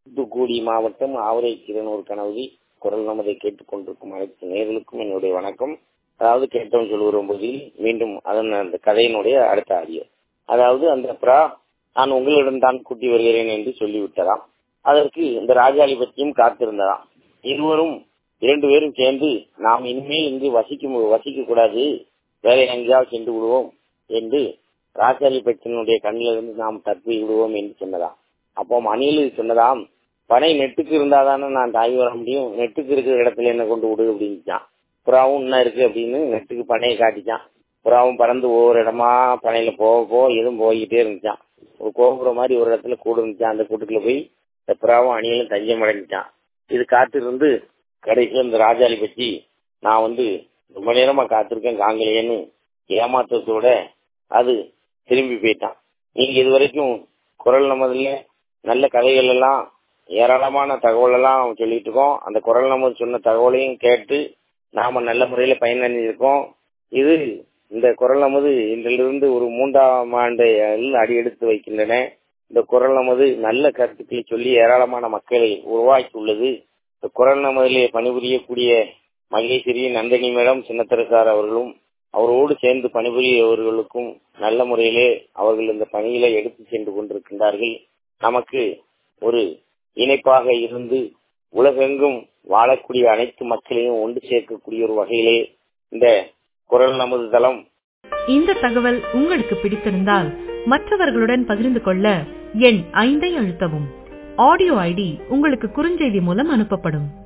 தூத்துக்குடி மாவட்டம் ஆவரை கிரனூர் கனவுதி குரல் நமதை கேட்டுக் கொண்டிருக்கும் அனைத்து நேர்களுக்கும் என்னுடைய வணக்கம் அதாவது கேட்டோம் சொல்லுகிறோம் போதில் மீண்டும் அதன் அந்த கதையினுடைய அடுத்த ஆடியோ அதாவது அந்த பிரா நான் உங்களிடம் தான் கூட்டி வருகிறேன் என்று சொல்லிவிட்டதாம் அதற்கு இந்த ராஜாளி பற்றியும் காத்திருந்ததாம் இருவரும் இரண்டு பேரும் சேர்ந்து நாம் இனிமேல் இங்கு வசிக்க வசிக்க கூடாது வேற எங்கேயாவது சென்று விடுவோம் என்று ராஜாளி பற்றினுடைய கண்ணிலிருந்து நாம் தப்பி விடுவோம் என்று சொன்னதாம் அப்போ அணில் சொன்னதாம் பனை நெட்டுக்கு இருந்தாதானே நான் தாய் வர முடியும் நெட்டுக்கு இருக்கிற இடத்துல என்ன கொண்டு விடு அப்படின்னுச்சான் புறாவும் என்ன இருக்கு அப்படின்னு நெட்டுக்கு பனையை காட்டிச்சான் புறாவும் பறந்து ஒவ்வொரு இடமா பனையில போக போக எதுவும் போய்கிட்டே இருந்துச்சான் ஒரு கோபுரம் மாதிரி ஒரு இடத்துல கூடு இருந்துச்சான் அந்த கூட்டுக்குள்ள போய் இந்த புறாவும் அணிலும் தஞ்சம் அடைஞ்சான் இது காத்திருந்து கடைசியில் இந்த ராஜாளி பற்றி நான் வந்து ரொம்ப நேரமா காத்திருக்கேன் காங்கலையேன்னு ஏமாற்றத்தோட அது திரும்பி போயிட்டான் நீங்க இது வரைக்கும் குரல் நமதுல நல்ல கதைகள் எல்லாம் ஏராளமான தகவல் எல்லாம் சொல்லிட்டு இருக்கோம் அந்த குரல் நமது சொன்ன தகவலையும் கேட்டு நாம நல்ல முறையில பயனடைஞ்சிருக்கோம் இது இந்த குரல் நமது இன்றிலிருந்து ஒரு மூன்றாம் ஆண்டு அடி எடுத்து வைக்கின்றன இந்த குரல் நமது நல்ல கருத்துக்களை சொல்லி ஏராளமான மக்களை உருவாக்கி உள்ளது இந்த குரல் நமதிலே பணிபுரியக்கூடிய மகேஸ்வரி நந்தினி மேடம் சின்னத்தரசார் அவர்களும் அவரோடு சேர்ந்து பணிபுரியவர்களுக்கும் நல்ல முறையிலே அவர்கள் இந்த பணியில எடுத்து சென்று கொண்டிருக்கின்றார்கள் நமக்கு ஒரு இணைப்பாக இருந்து உலகெங்கும் வாழக்கூடிய அனைத்து மக்களையும் ஒன்று சேர்க்கக்கூடிய ஒரு வகையிலே இந்த குரல் நமது தளம் இந்த தகவல் உங்களுக்கு பிடித்திருந்தால் மற்றவர்களுடன் பகிர்ந்து கொள்ள எண் ஐந்தை அழுத்தவும் ஆடியோ ஐடி உங்களுக்கு குறுஞ்செய்தி மூலம் அனுப்பப்படும்